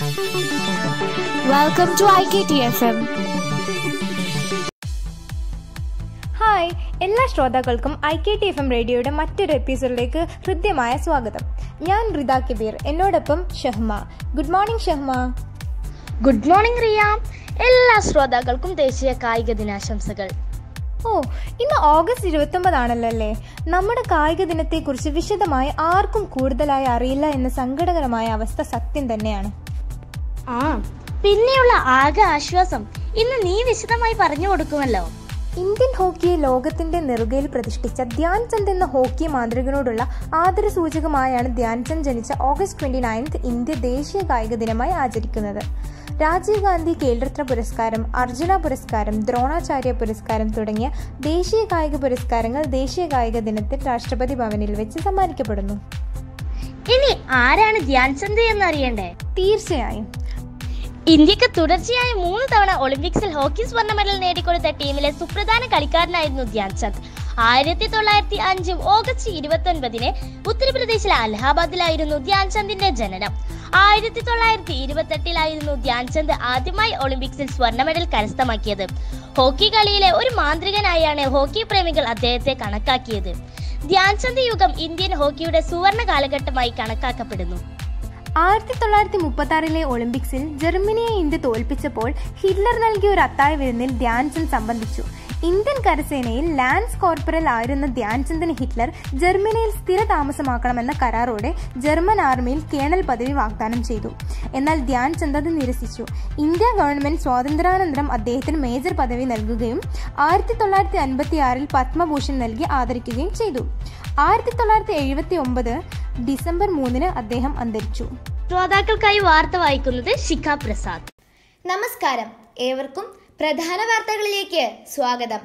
Welcome to IKTFM. Hi എല്ലാ ശ്രോതാക്കൾക്കും I K T F M റേഡിയോയുടെ മറ്റൊരു എപ്പിസോഡിലേക്ക് ഹൃദ്യമായ സ്വാഗതം ഞാൻ റിത കബീർ എന്നോടൊപ്പം Shahma good morning Shahma good morning Riya എല്ലാ ശ്രോതാക്കൾക്കും ദേശീയ കായിക ദിനാശംസകൾ ഓ ഇന്ന് ഓഗസ്റ്റ് ഇരുപത്തൊമ്പതാണല്ലോ അല്ലേ നമ്മുടെ കായിക ദിനത്തെക്കുറിച്ച് വിശദമായി ആർക്കും കൂടുതലായി അറിയില്ല എന്ന സങ്കടകരമായ അവസ്ഥ സത്യം തന്നെയാണ് ആ പിന്നെയുള്ള ആകെ ആശ്വാസം ഇന്ന് നീ വിശദമായി പറഞ്ഞു കൊടുക്കുമല്ലോ ഇന്ത്യൻ ഹോക്കിയെ ലോകത്തിന്റെ നെറുകയിൽ പ്രതിഷ്ഠിച്ച ധ്യാൻ ചന്ദ് എന്ന ഹോക്കി മാന്ത്രികനോടുള്ള ആദരസൂചകമായാണ് ധ്യാൻ ചന്ദ് ജനിച്ച ഓഗസ്റ്റ് ട്വന്റി നയൻത് ഇന്ത്യ ദേശീയ കായിക ദിനമായി ആചരിക്കുന്നത് രാജീവ് ഗാന്ധി ഖേൽരത്ന പുരസ്കാരം അർജുന പുരസ്കാരം ദ്രോണാചാര്യ പുരസ്കാരം തുടങ്ങിയ ദേശീയ കായിക പുരസ്കാരങ്ങൾ ദേശീയ കായിക ദിനത്തിൽ രാഷ്ട്രപതി ഭവനിൽ വെച്ച് സമ്മാനിക്കപ്പെടുന്നു ഇനി ആരാണ് ധ്യാൻ ചന്ദ് എന്ന് അറിയണ്ടേ തീർച്ചയായും ഇന്ത്യക്ക് തുടർച്ചയായി മൂന്ന് തവണ ഒളിമ്പിക്സിൽ ഹോക്കി സ്വർണ്ണ മെഡൽ നേടിക്കൊടുത്ത ടീമിലെ സുപ്രധാന കളിക്കാരനായിരുന്നു ധ്യാൻ ചന്ദ് ആയിരത്തി തൊള്ളായിരത്തി അഞ്ച് ഓഗസ്റ്റ് ഇരുപത്തി ഒൻപതിന് ഉത്തർപ്രദേശിലെ അലഹാബാദിലായിരുന്നു ധ്യാൻ ചന്ദിന്റെ ജനനം ആയിരത്തി തൊള്ളായിരത്തി ഇരുപത്തെട്ടിലായിരുന്നു ധ്യാൻ ചന്ദ് ആദ്യമായി ഒളിമ്പിക്സിൽ സ്വർണ്ണ മെഡൽ കരസ്ഥമാക്കിയത് ഹോക്കി കളിയിലെ ഒരു മാന്ത്രികനായാണ് ഹോക്കി പ്രേമികൾ അദ്ദേഹത്തെ കണക്കാക്കിയത് ധ്യാൻ ചന്ദ് യുഗം ഇന്ത്യൻ ഹോക്കിയുടെ സുവർണ കാലഘട്ടമായി കണക്കാക്കപ്പെടുന്നു ആയിരത്തി തൊള്ളായിരത്തി മുപ്പത്തി ആറിലെ ഒളിമ്പിക്സിൽ ജർമ്മനിയെ ഇന്ത്യ തോൽപ്പിച്ചപ്പോൾ ഹിറ്റ്ലർ നൽകിയ ഒരു അത്താഴ വിരുന്നിൽ ധ്യാൻചന്ദ് സംബന്ധിച്ചു ഇന്ത്യൻ കരസേനയിൽ ലാൻസ് കോർപ്പറൽ ആയിരുന്ന ധ്യാൻചന്ദിന് ഹിറ്റ്ലർ ജർമ്മനിയിൽ സ്ഥിര താമസമാക്കണമെന്ന കരാറോടെ ജർമ്മൻ ആർമിയിൽ കേണൽ പദവി വാഗ്ദാനം ചെയ്തു എന്നാൽ ധ്യാൻചന്ദ് അത് നിരസിച്ചു ഇന്ത്യ ഗവൺമെന്റ് സ്വാതന്ത്ര്യാനന്തരം അദ്ദേഹത്തിന് മേജർ പദവി നൽകുകയും ആയിരത്തി തൊള്ളായിരത്തി അൻപത്തി ആറിൽ പത്മഭൂഷൺ നൽകി ആദരിക്കുകയും ചെയ്തു ആയിരത്തി തൊള്ളായിരത്തി എഴുപത്തി ഒമ്പത് ഡിസംബർ മൂന്നിന് അദ്ദേഹം അന്തരിച്ചു ശ്രോതാക്കൾക്കായി വാർത്ത വായിക്കുന്നത് ശിഖ പ്രസാദ് നമസ്കാരം ഏവർക്കും പ്രധാന വാർത്തകളിലേക്ക് സ്വാഗതം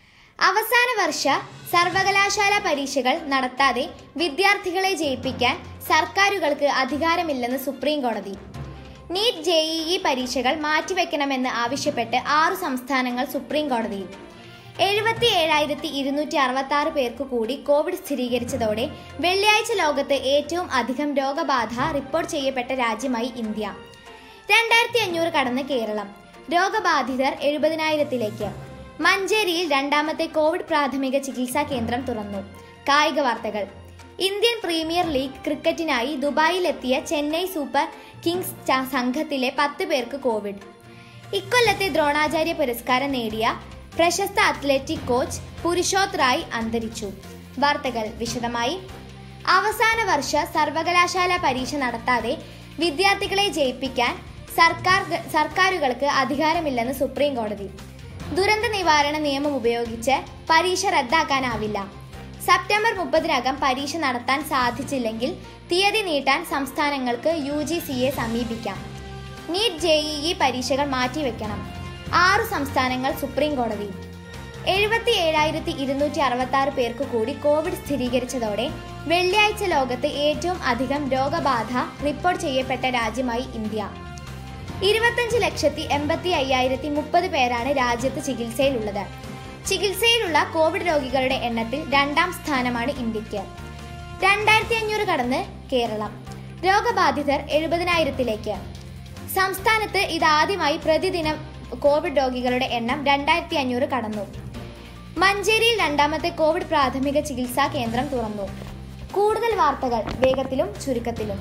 അവസാന വർഷ സർവകലാശാല പരീക്ഷകൾ നടത്താതെ വിദ്യാർത്ഥികളെ ജയിപ്പിക്കാൻ സർക്കാരുകൾക്ക് അധികാരമില്ലെന്ന് സുപ്രീം കോടതി നീറ്റ് ജെഇഇ പരീക്ഷകൾ മാറ്റിവെക്കണമെന്ന് ആവശ്യപ്പെട്ട് ആറു സംസ്ഥാനങ്ങൾ സുപ്രീം കോടതിയിൽ എഴുപത്തി ഏഴായിരത്തി ഇരുന്നൂറ്റി അറുപത്തി ആറ് പേർക്ക് കൂടി കോവിഡ് സ്ഥിരീകരിച്ചതോടെ വെള്ളിയാഴ്ച ലോകത്ത് ഏറ്റവും അധികം രോഗബാധ റിപ്പോർട്ട് ചെയ്യപ്പെട്ട രാജ്യമായി ഇന്ത്യ രണ്ടായിരത്തി അഞ്ഞൂറ് കടന്ന് കേരളം രോഗബാധിതർ എഴുപതിനായിരത്തിലേക്ക് മഞ്ചേരിയിൽ രണ്ടാമത്തെ കോവിഡ് പ്രാഥമിക ചികിത്സാ കേന്ദ്രം തുറന്നു കായിക വാർത്തകൾ ഇന്ത്യൻ പ്രീമിയർ ലീഗ് ക്രിക്കറ്റിനായി ദുബായിലെത്തിയ ചെന്നൈ സൂപ്പർ കിങ്സ് ച- സംഘത്തിലെ പത്ത് പേർക്ക് കോവിഡ് ഇക്കൊല്ലത്തെ ദ്രോണാചാര്യ പുരസ്കാരം നേടിയ പ്രശസ്ത അത്ലറ്റിക് കോച്ച് പുരുഷോത് റായ് അന്തരിച്ചു വാർത്തകൾ വിശദമായി അവസാന വർഷ സർവകലാശാല പരീക്ഷ നടത്താതെ വിദ്യാർത്ഥികളെ ജയിപ്പിക്കാൻ സർക്കാർ സർക്കാരുകൾക്ക് അധികാരമില്ലെന്ന് സുപ്രീം കോടതി ദുരന്ത നിവാരണ നിയമം ഉപയോഗിച്ച് പരീക്ഷ റദ്ദാക്കാനാവില്ല സെപ്റ്റംബർ മുപ്പതിനകം പരീക്ഷ നടത്താൻ സാധിച്ചില്ലെങ്കിൽ തീയതി നീട്ടാൻ സംസ്ഥാനങ്ങൾക്ക് യു ജി സിയെ സമീപിക്കാം നീറ്റ് ജെഇഇ പരീക്ഷകൾ മാറ്റിവെക്കണം ആറു സംസ്ഥാനങ്ങൾ സുപ്രീം കോടതി എഴുപത്തി ഏഴായിരത്തി ഇരുന്നൂറ്റി അറുപത്തി ആറ് പേർക്ക് കൂടി കോവിഡ് സ്ഥിരീകരിച്ചതോടെ വെള്ളിയാഴ്ച ലോകത്ത് ഏറ്റവും അധികം രോഗബാധ റിപ്പോർട്ട് ചെയ്യപ്പെട്ട രാജ്യമായി ഇന്ത്യ ഇരുപത്തഞ്ച് ലക്ഷത്തി എൺപത്തി അയ്യായിരത്തി മുപ്പത് പേരാണ് രാജ്യത്ത് ചികിത്സയിലുള്ളത് ചികിത്സയിലുള്ള കോവിഡ് രോഗികളുടെ എണ്ണത്തിൽ രണ്ടാം സ്ഥാനമാണ് ഇന്ത്യക്ക് രണ്ടായിരത്തി അഞ്ഞൂറ് കടന്ന് കേരളം രോഗബാധിതർ എഴുപതിനായിരത്തിലേക്ക് സംസ്ഥാനത്ത് ഇതാദ്യമായി പ്രതിദിനം കോവിഡ് രോഗികളുടെ എണ്ണം രണ്ടായിരത്തി അഞ്ഞൂറ് കടന്നു മഞ്ചേരിയിൽ രണ്ടാമത്തെ കോവിഡ് പ്രാഥമിക ചികിത്സാ കേന്ദ്രം തുറന്നു കൂടുതൽ വാർത്തകൾ വേഗത്തിലും ചുരുക്കത്തിലും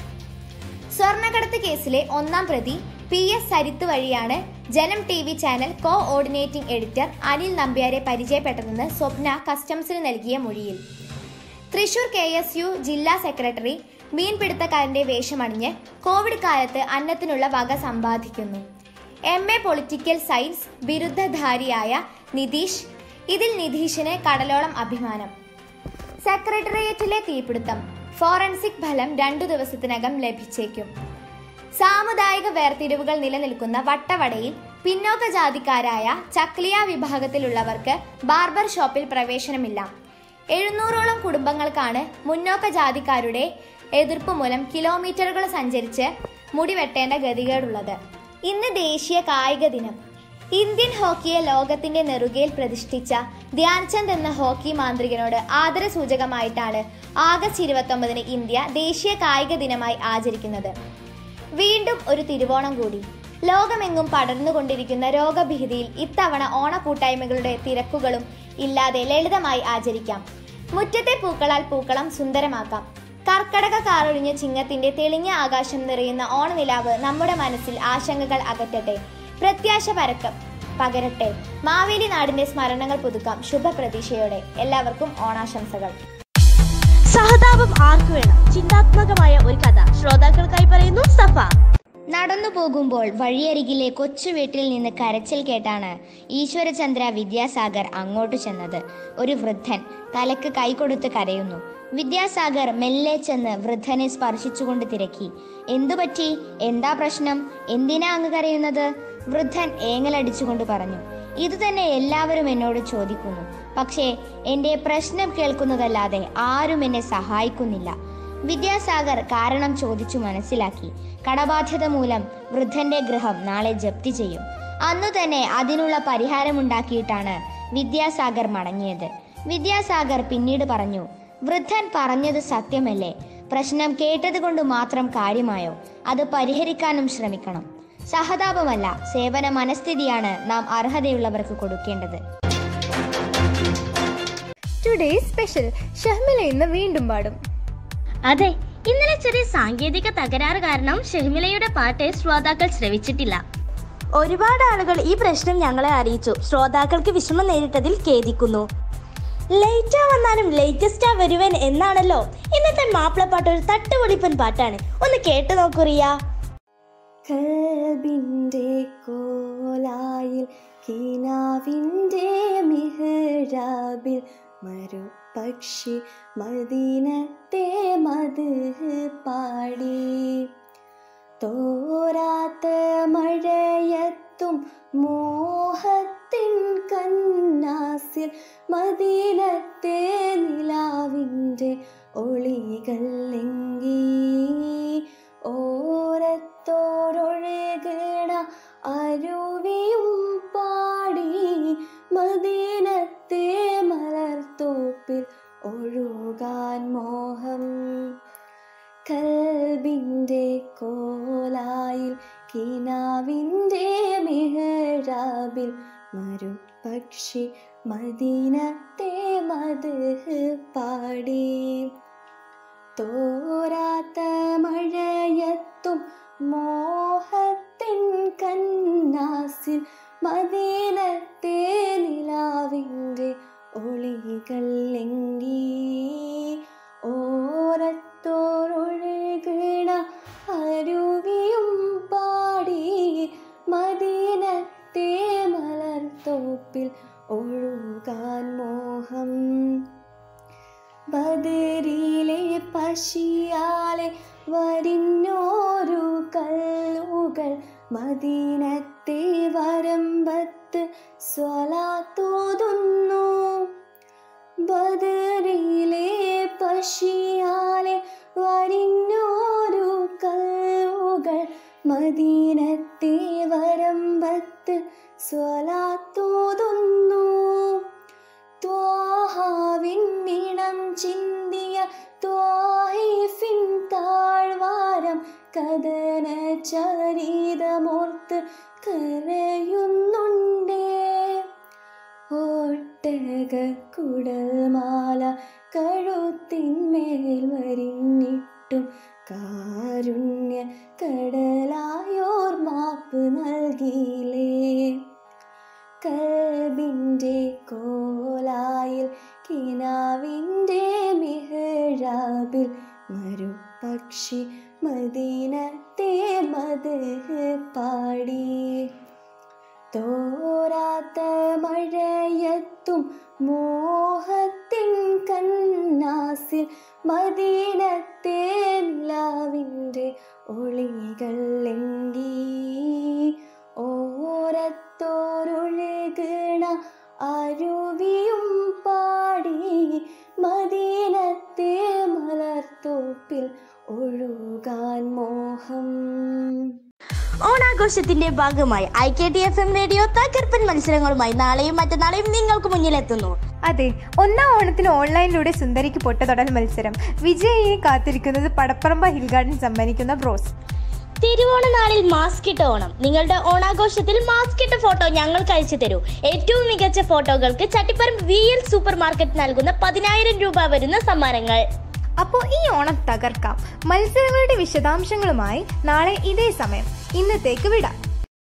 സ്വർണ്ണക്കടത്ത് കേസിലെ ഒന്നാം പ്രതി പി എസ് സരിത്ത് വഴിയാണ് Janam T V channel coordinating editor Anil നമ്പ്യാരെ പരിചയപ്പെട്ടതെന്ന് സ്വപ്ന കസ്റ്റംസിന് നൽകിയ മൊഴിയിൽ തൃശൂർ കെ എസ് യു ജില്ലാ സെക്രട്ടറി മീൻപിടുത്തക്കാരന്റെ വേഷമണിഞ്ഞ് കോവിഡ് കാലത്ത് അന്നത്തിനുള്ള വക സമ്പാദിക്കുന്നു എം എ പൊളിറ്റിക്കൽ സയൻസ് ബിരുദധാരിയായ നിതീഷ് ഇതിൽ നിതീഷിന് കടലോളം അഭിമാനം സെക്രട്ടേറിയറ്റിലെ തീപിടുത്തം ഫോറൻസിക് ഫലം രണ്ടു ദിവസത്തിനകം ലഭിച്ചേക്കും സാമുദായിക വേർതിരിവുകൾ നിലനിൽക്കുന്ന വട്ടവടയിൽ പിന്നോക്ക ജാതിക്കാരായ ചക്ലിയ വിഭാഗത്തിലുള്ളവർക്ക് ബാർബർ ഷോപ്പിൽ പ്രവേശനമില്ല എഴുന്നൂറോളം കുടുംബങ്ങൾക്കാണ് മുന്നോക്ക ജാതിക്കാരുടെ എതിർപ്പ് മൂലം കിലോമീറ്ററുകൾ സഞ്ചരിച്ച് മുടി വെട്ടേണ്ട ഗതികേടുള്ളത് ഇന്ന് ദേശീയ കായിക ദിനം ഇന്ത്യൻ ഹോക്കിയെ ലോകത്തിന്റെ നെറുകയിൽ പ്രതിഷ്ഠിച്ച ധ്യാൻചന്ദ് എന്ന ഹോക്കി മാന്ത്രികനോട് ആദരസൂചകമായിട്ടാണ് ആഗസ്റ്റ് ഇരുപത്തൊമ്പതിന് ഇന്ത്യ ദേശീയ കായിക ദിനമായി ആചരിക്കുന്നത് വീണ്ടും ഒരു തിരുവോണം കൂടി ലോകമെങ്ങും പടർന്നുകൊണ്ടിരിക്കുന്ന രോഗഭീതിയിൽ ഇത്തവണ ഓണക്കൂട്ടായ്മകളുടെ തിരക്കുകളും ഇല്ലാതെ ലളിതമായി ആചരിക്കാം മുറ്റത്തെ പൂക്കളാൽ പൂക്കളം സുന്ദരമാക്കാം കർക്കടക കാറൊഴിഞ്ഞ ചിങ്ങത്തിന്റെ തെളിഞ്ഞ ആകാശം നിറയുന്ന ഓണനിലാവ് നമ്മുടെ മനസ്സിൽ ആശങ്കകൾ അകറ്റട്ടെ പ്രത്യാശ പരക്ക പകരട്ടെ മാവേലി നാടിന്റെ സ്മരണകൾ പുതുക്കാം ശുഭപ്രതീക്ഷയോടെ എല്ലാവർക്കും ഓണാശംസകൾ സഹതാപം ആർക്കു വേണം ചിന്താത്മകമായ ഒരു കഥ ശ്രോതാക്കൾക്കായി പറയുന്നു സഫ നടന്നു പോകുമ്പോൾ വഴിയരികിലെ കൊച്ചു വീട്ടിൽ നിന്ന് കരച്ചിൽ കേട്ടാണ് ഈശ്വരചന്ദ്ര വിദ്യാസാഗർ അങ്ങോട്ട് ചെന്നത് ഒരു വൃദ്ധൻ തലക്ക് കൈകൊടുത്ത് കരയുന്നു വിദ്യാസാഗർ മെല്ലെ ചെന്ന് വൃദ്ധനെ സ്പർശിച്ചുകൊണ്ട് തിരക്കി എന്തു പറ്റി എന്താ പ്രശ്നം എന്തിനാ അങ്ങ് കരയുന്നത് വൃദ്ധൻ ഏങ്ങലടിച്ചുകൊണ്ട് പറഞ്ഞു ഇത് തന്നെ എല്ലാവരും എന്നോട് ചോദിക്കുന്നു പക്ഷേ എൻ്റെ പ്രശ്നം കേൾക്കുന്നതല്ലാതെ ആരും എന്നെ സഹായിക്കുന്നില്ല വിദ്യാസാഗർ കാരണം ചോദിച്ചു മനസ്സിലാക്കി കടബാധ്യത മൂലം വൃദ്ധന്റെ ഗൃഹം നാളെ ജപ്തി ചെയ്യും അന്നു തന്നെ അതിനുള്ള പരിഹാരമുണ്ടാക്കിയിട്ടാണ് വിദ്യാസാഗർ മടങ്ങിയത് വിദ്യാസാഗർ പിന്നീട് പറഞ്ഞു വൃദ്ധൻ പറഞ്ഞത് സത്യമല്ലേ പ്രശ്നം കേട്ടത് കൊണ്ട് മാത്രം കാര്യമായോ അത് പരിഹരിക്കാനും ശ്രമിക്കണം സഹതാപമല്ല സേവന മനസ്ഥിതിയാണ് നാം അർഹതയുള്ളവർക്ക് കൊടുക്കേണ്ടത് ടുഡേ സ്പെഷ്യൽ ഷഹ്മില ഇന്ന് വീണ്ടും പാടും അതെ ഇന്നലെ ചെറിയ സാങ്കേതിക തകരാറ് കാരണം ഷെഹ്മിലയുടെ പാട്ട് ശ്രോതാക്കൾ ശ്രവിച്ചിട്ടില്ല ഒരുപാട് ആളുകൾ ഈ പ്രശ്നം ഞങ്ങളെ അറിയിച്ചു ശ്രോതാക്കൾക്ക് വിഷമം നേരിട്ടതിൽ ഖേദിക്കുന്നു ലേറ്റാ വന്നാലും ലേറ്റസ്റ്റാ വരുവൻ എന്നാണല്ലോ ഇന്നത്തെ മാപ്പിളപ്പാട്ട് ഒരു തട്ടുപൊളിപ്പൻ പാട്ടാണ് ഒന്ന് കേട്ടു നോക്കുറിയ കൽബിൻ്റെ കോലായിൽ കിനാവിൻ്റെ മിഹ്റാബിൽ മരുപക്ഷി മദീനത്തെ മത് പാടി തോരാത്ത മഴയത്തും മോഹത്തിൻ കന്നാസിൽ മദീനത്തെ നിലാവിൻ്റെ ഒളികൾ എങ്കി ഓരത്തോരൊഴുകണ അരുവിയും പാടി മദീനത്തെ മലർത്തോപ്പിൽ ഒഴുകാൻ മോഹം കൽബിൻ്റെ കോലായിൽ കിനാവിൻ്റെ മിഹറാബിൽ മരുപക്ഷി മദീനത്തെ മത് പാടി തോരാത്ത മഴയത്തും മോഹത്തിൻ കന്നാസിൽ മദീനത്തെ നിലാവിൻ്റെ ഒളികൾ എങ്കി ഓരത്തോരൊഴുകണ അരുവിയും പാടി മദീനത്തെ മലർത്തോപ്പിൽ ഒഴുകാൻ മോഹം ബദരിയിലെ പശിയാലെ വരിഞ്ഞോരു കല്ലുകൾ മദീനത്തെ വരമ്പത്ത് സ്വലാത്തോതുന്നു ബദറിയിലെ പശിയാലെ വരിഞ്ഞോരു കല്ലുകൾ മദീനത്തെ വരമ്പത്ത് സ്വലാത്തോതുന്നു ത്വാഹാവിന്നിണം ചിന്തിയ ത്വാഹിഫിൻ താഴ്വാരം കഥന ചരിതമോർത്ത് കരയുന്നുണ്ടേ ഒട്ടക കുടൽമാല കഴുത്തിന്മേൽ വരിഞ്ഞിട്ടും കാരുണ്യ കടലായോർ മാപ്പ് നൽകിയില്ലേ കൽബിൻ്റെ കോലായിൽ കിനാവിൻ്റെ മിഹ്റാബിൽ മരുപക്ഷി മദീനത്തെ മത് പാടി തോരാത്ത മഴയത്തും മോഹത്തിൻ കന്നാസിൽ മദീനത്തെ നിലാവിൻ്റെ ഒളികൾ എങ്കി ഓരത്തോരൊഴുകണ അരുവിയും പാടി മദീനത്തെ മലർത്തോപ്പിൽ ഒഴുകാൻ മോഹം ഓണാഘോഷത്തിന്റെ ഭാഗമായി I K T F M radio തകർപ്പൻ മത്സരങ്ങളുമായി നാളെയും മറ്റന്നാളെയും നിങ്ങൾക്ക് മുന്നിലെത്തുന്നു അതെ ഒന്നാം ഓണത്തിന് ഓൺലൈനിലൂടെ സുന്ദരിക്ക് പൊട്ടതൊടൽ മത്സരം വിജയിയെ കാത്തിരിക്കുന്നത് പടപ്പറമ്പ ഹിൽ ഗാർഡൻ സമ്മാനിക്കുന്ന ബ്രോസ് തിരുവോണ നാളിൽ മാസ്ക് ഇട്ട ഓണം നിങ്ങളുടെ ഓണാഘോഷത്തിൽ മാസ്ക് ഇട്ട ഫോട്ടോ ഞങ്ങൾക്ക് അയച്ചു തരൂ ഏറ്റവും മികച്ച ഫോട്ടോകൾക്ക് Chattiparamba V L super market നൽകുന്ന പതിനായിരം രൂപ വരുന്ന സമ്മാനങ്ങൾ അപ്പോൾ ഈ ഓണം തകർക്കാം മത്സരങ്ങളുടെ വിശദാംശങ്ങളുമായി നാളെ ഇതേ സമയം ഇന്നത്തേക്ക് വിടാം